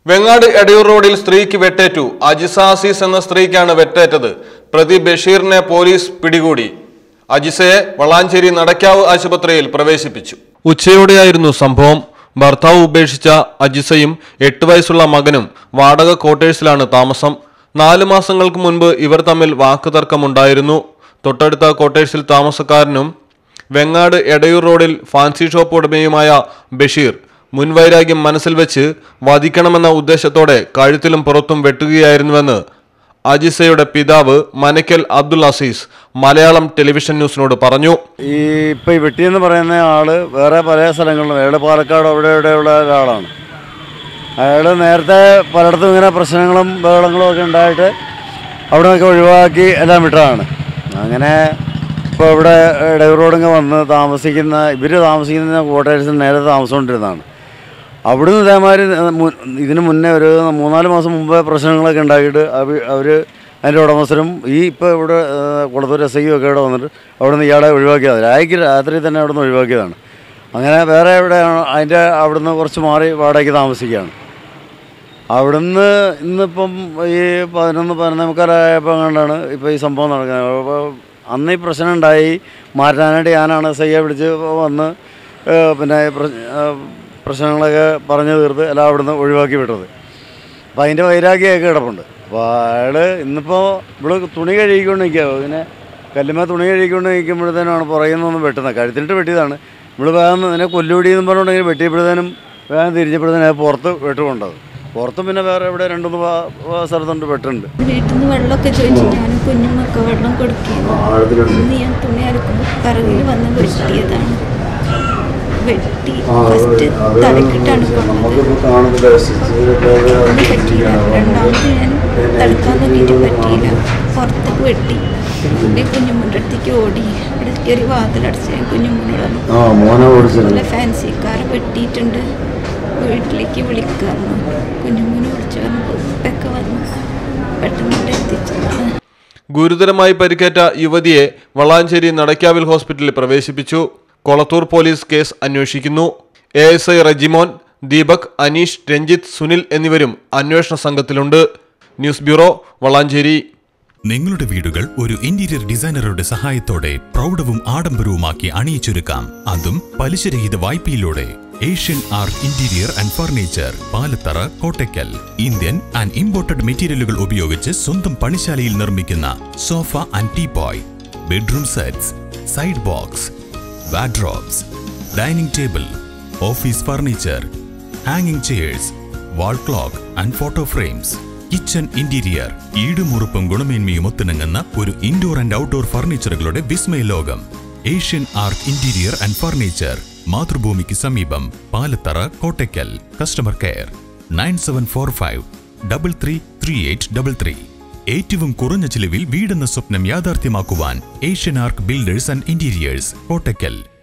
വെങ്ങാട് എടയൂർ റോഡിൽ സ്ത്രീക്ക് വെട്ടേറ്റു അജിസ അസീസ് എന്ന സ്ത്രീക്കാണ് വെട്ടേറ്റത് പ്രതി ബഷീറിനെ പോലീസ് പിടികൂടി അജിസയെ വളാഞ്ചേരി നടക്കാവ് ആശുപത്രിയിൽ പ്രവേശിപ്പിച്ചു ഉച്ചയോടെയായിരുന്നു സംഭവം ഭർത്താവ് ഉപേക്ഷിച്ച അജിസയും എട്ട് വയസ്സുള്ള മകനും വാടക ക്വാർട്ടേഴ്സിലാണ് താമസം നാലു മാസങ്ങൾക്ക് മുൻപ് ഇവർ തമ്മിൽ വാക്കുതർക്കമുണ്ടായിരുന്നു തൊട്ടടുത്ത ക്വാർട്ടേഴ്സിൽ താമസക്കാരനും വെങ്ങാട് എടയൂർ റോഡിൽ ഫാൻസി ഷോപ്പ് ഉടമയുമായ ബഷീർ മുൻവൈരാഗ്യം മനസ്സിൽ വെച്ച് വധിക്കണമെന്ന ഉദ്ദേശത്തോടെ കഴുത്തിലും പുറത്തും വെട്ടുകയായിരുന്നുവെന്ന് അജിസയുടെ പിതാവ് മനക്കൽ അബ്ദുൽ അസീസ് മലയാളം ടെലിവിഷൻ ന്യൂസിനോട് പറഞ്ഞു ഈ ഇപ്പം ഈ വെട്ടിയെന്ന് പറയുന്ന ആള് വേറെ പല സ്ഥലങ്ങളിലും അയാൾ പാലക്കാട് അവിടെ ഇവിടെയുള്ള ഒരാളാണ് അയാൾ നേരത്തെ പലയിടത്തും ഇങ്ങനെ പ്രശ്നങ്ങളും ബഹളങ്ങളും ഒക്കെ ഉണ്ടായിട്ട് അവിടെ നിന്നൊക്കെ ഒഴിവാക്കി എല്ലാം വിട്ടതാണ് അങ്ങനെ ഇപ്പോൾ ഇവിടെ ഇടയൂർ റോഡിങ്ങ് വന്ന് താമസിക്കുന്ന ഇവർ താമസിക്കുന്ന ക്വാർട്ടേഴ്സിൽ നേരത്തെ താമസിച്ചുകൊണ്ടിരുന്നതാണ് അവിടുന്ന് ഇതേമാതിരി മു- ഇതിന് മുന്നേ ഒരു മൂന്നാല് മാസം മുമ്പ് പ്രശ്നങ്ങളൊക്കെ ഉണ്ടാക്കിയിട്ട് അവർ അതിൻ്റെ ഉടമസ്ഥരും ഈ ഇപ്പോൾ ഇവിടെ ഏഹ്, കുളത്തൂർ എസ് ഐ ഒക്കെ ഇവിടെ വന്നിട്ട് അവിടെ നിന്ന് ഇയാളെ ഒഴിവാക്കിയതാണ് രായ്ക്ക് രാത്രി തന്നെ അവിടെ നിന്ന് ഒഴിവാക്കിയതാണ് അങ്ങനെ വേറെ എവിടെയാണ് അതിൻ്റെ അവിടുന്ന് കുറച്ച് മാറി വാടകയ്ക്ക് താമസിക്കുകയാണ് അവിടുന്ന് ഇന്നിപ്പം ഈ പതിനൊന്ന് പതിനൊന്നേ മുക്കാലായപ്പോൾ കണ്ടാണ് ഇപ്പോൾ ഈ സംഭവം നടക്കുന്നത് അപ്പോൾ അന്ന് ഈ പ്രശ്നം ഉണ്ടായി മാറ്റാനായിട്ട് ഞാനാണ് എസ് ഐയെ വിളിച്ച് വന്ന് ഏഹ്, പിന്നെ ഈ പ്ര- ഏഹ്, പ്രശ്നങ്ങളൊക്കെ പറഞ്ഞു തീർത്ത് എല്ലാം അവിടുന്ന് ഒഴിവാക്കി വിട്ടത് അപ്പോൾ അതിൻ്റെ വൈരാഗ്യമൊക്കെ കിടപ്പുണ്ട് അപ്പോൾ അയാൾ ഇന്നിപ്പോൾ ഇവിടെ തുണി കഴുകിക്കൊണ്ട് നിൽക്കുക ഇങ്ങനെ കല്ലുമ തുണി കഴുകിക്കൊണ്ട് നിൽക്കുമ്പോഴത്തേനാണ് പുറകിൽ നിന്നൊന്നും വെട്ടുന്നത് കഴുത്തിലിട്ട് വെട്ടിയതാണ് നമ്മൾ വേഗം ഇതിനെ കൊല്ലുപിടി എന്ന് പറഞ്ഞിട്ടുണ്ടെങ്കിൽ വെട്ടിയപ്പോഴത്തേനും വേഗം തിരിച്ചപ്പോഴത്തേനും അത് പുറത്ത് വെട്ടുകൊണ്ടത് പുറത്ത് പിന്നെ വേറെ ഇവിടെ രണ്ട് മൂന്ന് ഭാ- ഭാ- സ്ഥലത്തുണ്ട് വെട്ടുണ്ട് വീട്ടിൽ നിന്ന് വെള്ളമൊക്കെ ചോദിച്ചു ഞാനും കുഞ്ഞുമൊക്കെ വെള്ളം കൊടുക്കുന്നു ഇന്ന് ഞാൻ തുണി അലക്കുമ്പോൾ പിറകിൽ വന്ന് വെട്ടിയതാണ് വെട്ടി ഫസ്റ്റ് തലക്കിട്ടാണ് കൊണ്ടത് അത് പറ്റിയില്ല രണ്ടാമത് ഞാൻ തടുക്കാൻ നോക്കിയിട്ട് പറ്റിയില്ല പുറത്തേക്ക് വെട്ടി എൻ്റെ കുഞ്ഞുമ്മൻ്റെ അടുത്തേക്ക് ഓടി ഇവിടെ കയറി വാതിലടച്ച് ഞാൻ കുഞ്ഞുമ്മനോട് പറഞ്ഞു ആ മോനെ ഓടിച്ചത് അതുപോലെ ഫാൻസിക്കാരെ വെട്ടിയിട്ടുണ്ട് വീട്ടിലേക്ക് വിളിക്കാറുണ്ട് കുഞ്ഞുമ്മനെ വിളിച്ചു പറഞ്ഞപ്പോൾ ഉപ്പൊക്കെ വന്നു പെട്ടെന്ന് ഇവിടെ എത്തിച്ചതാണ് ഗുരുതരമായി പരിക്കേറ്റ യുവതിയെ വളാഞ്ചേരി നടക്കാവിൽ ഹോസ്പിറ്റലിൽ പ്രവേശിപ്പിച്ചു കൊളത്തൂർ പോലീസ് കേസ് അന്വേഷിക്കുന്നു A S I Rejimon Deepak Aneesh Ranjith Sunil എന്നിവരും അന്വേഷണ സംഘത്തിലുണ്ട് ന്യൂസ് ബ്യൂറോ വളാഞ്ചേരി നിങ്ങളുടെ വീടുകൾ ഒരു ഇന്റീരിയർ ഡിസൈനറുടെ സഹായത്തോടെ പ്രൗഢവും ആഡംബരവുമാക്കി അണിയിച്ചൊരുക്കാം അതും പലിശരഹിത വായ്പയിലൂടെ Asian art interior and furniture Palathara Kottakkal Indian and imported മെറ്റീരിയലുകൾ ഉപയോഗിച്ച് സ്വന്തം പണിശാലയിൽ നിർമ്മിക്കുന്ന sofa and teapoy bedroom sets side box wardrobes dining table office furniture ഹാങ്ങിങ് chairs wall clock and photo frames kitchen interior ഈടുമുറുപ്പും ഗുണമേന്മയും ഒത്തിണങ്ങുന്ന ഒരു ഇൻഡോർ ആൻഡ് ഔട്ട്ഡോർ ഫർണിച്ചറുകളുടെ വിസ്മയ ലോകം Asian art interior and furniture മാതൃഭൂമിക്ക് സമീപം Palathara Kottakkal customer care nine seven four five double three three eight double three ഏറ്റവും കുറഞ്ഞ ചിലവിൽ വീടെന്ന സ്വപ്നം യാഥാർത്ഥ്യമാക്കുവാൻ Asian arc builders and interiors Kottakkal